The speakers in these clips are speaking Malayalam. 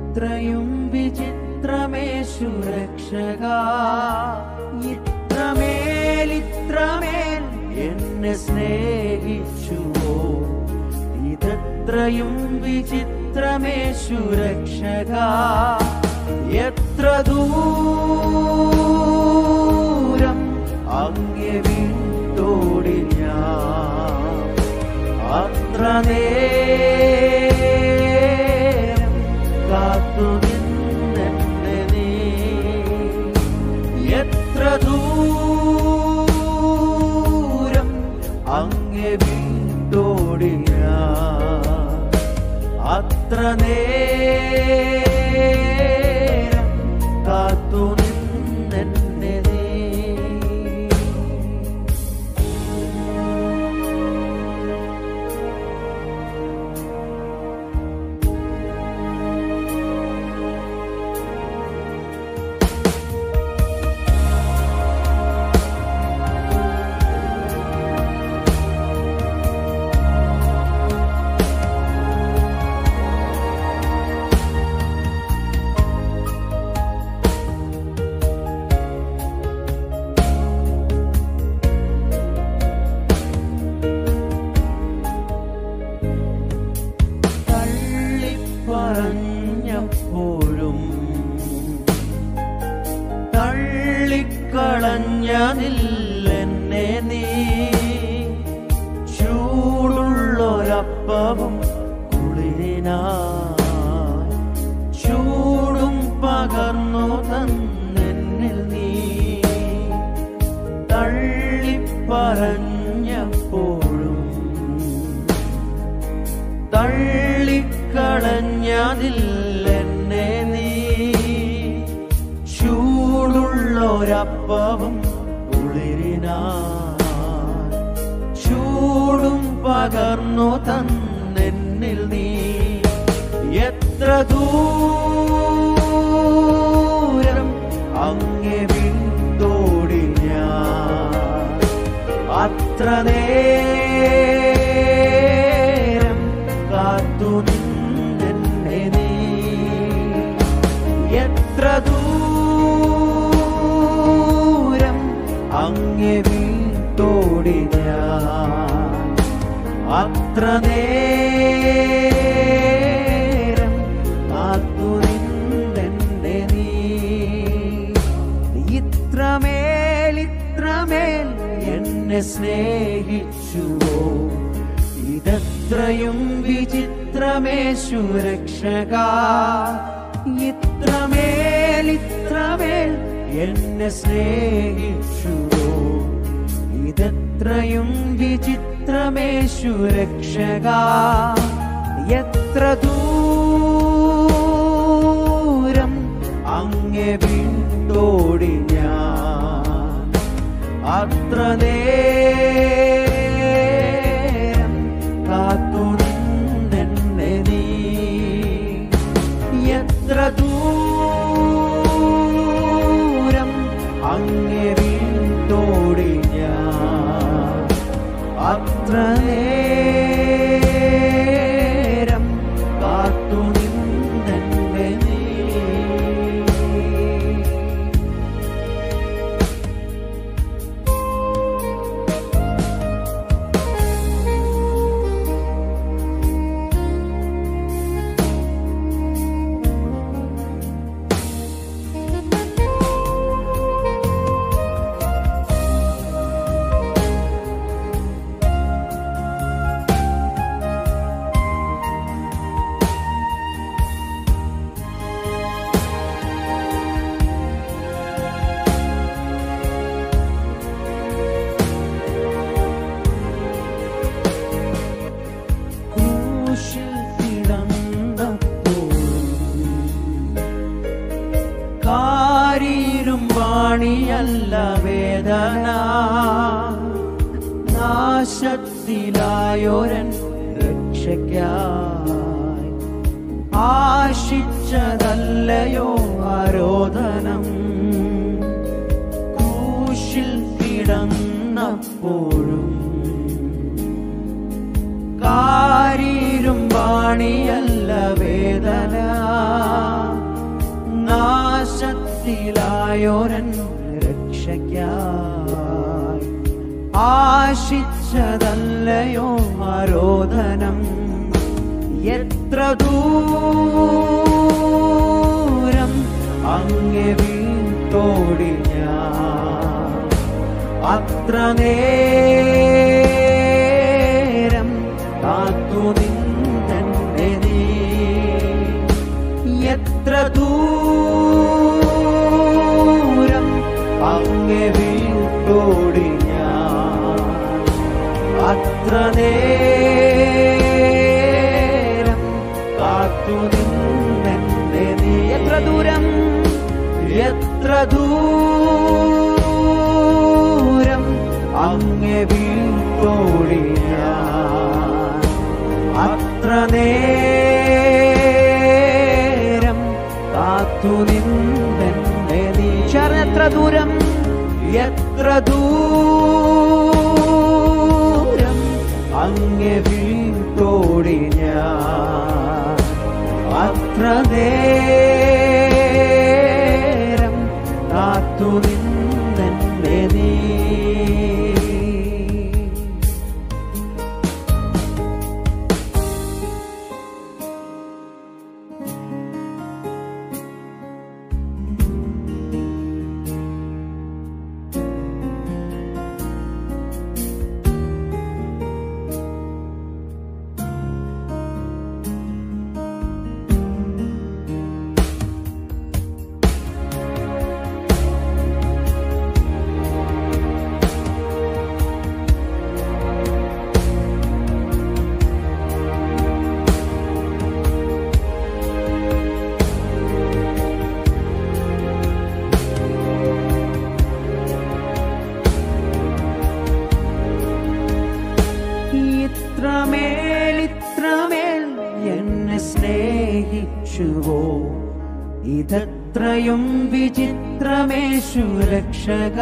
ഇത്രയും വിചിത്രമേശു രക്ഷക ഇത്രമേൽ ഇത്രമേൽ എന്നെ സ്നേഹിച്ചുവോ ഇതത്രയും വിചിത്രമേശു രക്ഷക എത്ര ദൂരം അങ്ങെ വിട്ടോടി ഞാൻ അത്ര നേരം കാത്തു നിന്നെന്നെ നീ എത്ര ദൂരം അങ്ങെ വിട്ടോടി ഞാൻ അത്ര നേരം കാത്തു നിന്നെന്നെ നീ തള്ളിപ്പറഞ്ഞപ്പോഴും തള്ളിക്കളഞ്ഞതില്ലെന്നെ നീ ചൂടുള്ളൊരപ്പവും കുളിരിനായി ചൂടും പകർന്നു തന്നെന്നിൽ നീ തള്ളിപ്പറഞ്ഞപ്പോഴും തള്ളിക്കളഞ്ഞതില്ലെന്നെ നീ ചൂടുള്ളൊരപ്പവും കുളിരിനാ ചൂടും പകർന്നു തന്നെന്നിൽ നീ എത്ര ദൂരം അങ്ങെ വിട്ടോടി ഞാൻ അത്ര നേരം കാത്തു നിന്നെന്നെ നീ എത്ര ദൂരം അങ്ങെ വീട്ടോടി ഞാൻ അത്ര നേരം കാത്തു നിന്നെന്നെ നീ ഇത്രമേൽ ഇത്രമേൽ എന്നെ സ്നേഹിച്ചുവോ ഇതത്രയും വിചിത്രമേശു രക്ഷക ഇത്രമേൽ ഇത്രമേൽ എന്നെ സ്നേഹിച്ചുവോ ഇതത്രയും വിചിത്രമേശു രക്ഷക എത്ര ദൂരം അങ്ങെ വിട്ടോടി ഞാൻ അത്ര നേരം കാത്തു നിന്നെന്നെ നീ എത്ര ദൂരം അങ്ങെ വിട്ടോടി ഞാൻ അത്ര നേരം കാത്തു നിന്നെന്നെ നീ ക്രൂശിൽ കിടന്നപ്പോഴും കാരീരും വാണിയല്ല വേദന നാശത്തിലായോരൻ രക്ഷയ്ക്കായി ആശിച്ചതല്ലയോ ആരോധനം ക്രൂശിൽ കിടന്നപ്പോഴും കാരീരും വാണിയല്ല വേദന ക്രൂശിലായോരൻ രക്ഷയ്ക്കായി ആശിച്ചതല്ലയോ ആരോധനം എത്ര ദൂരം അങ്ങെ വീട്ടോടി ഞാൻ അത്ര നേരം കാത്തു നിന്നെ നീ എത്ര ദൂരം അങ്ങെ വീട്ടോടി ഞാൻ അത്ര നേരം കാത്തു നിന്നെ നീ എത്ര ദൂരം എത്ര ദൂരം അങ്ങെ വീട്ടോടി ഞാൻ അത്ര നേരം കാത്തു നിന്നെ നീ ചേർന്ന് എത്ര ദൂരം എത്ര ദൂരം അങ്ങെ വീട്ടോടി ഞാൻ അത്ര നേരം കാത്തു നിന്നെ നീ ഇത്രമേൽ ഇത്രമേൽ എന്നെ സ്നേഹിച്ചുവോ ഇതത്രയും വിചിത്രമേശു രക്ഷക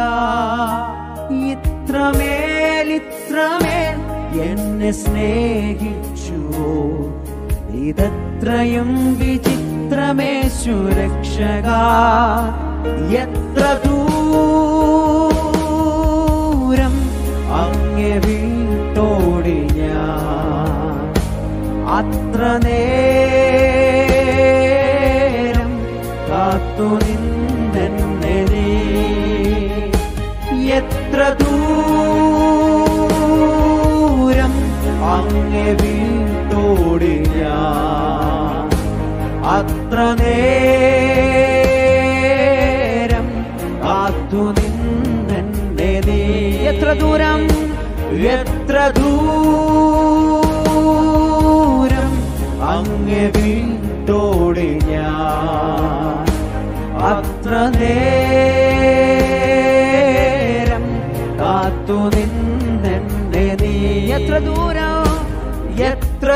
ഇത്രമേൽ ഇത്രമേൽ എന്നെ സ്നേഹിച്ചുവോ ഇതത്രയും വിചിത്രമേശു രക്ഷക എത്ര ദൂരം അങ്ങെ വീട്ടോടി ഞാൻ അത്ര നേരം കാത്തു നിന്നെ നീ എത്ര ദൂരം അങ്ങെ വീട്ടോടി ഞാൻ അത്ര നേരം കാത്തു നിന്നെ നീ എത്ര ദൂരം എത്ര ദൂരം അങ്ങെ വീട്ടോടി ഞാൻ അത്ര നേരം കാത്തു നിന്നെ നീ എത്ര ദൂരം എത്ര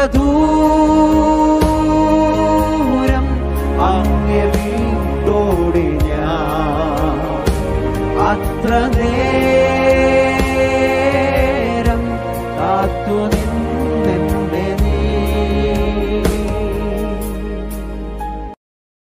ദൂരം അങ്ങെ വീട്ടോടി ഞാൻ അത്ര നേരം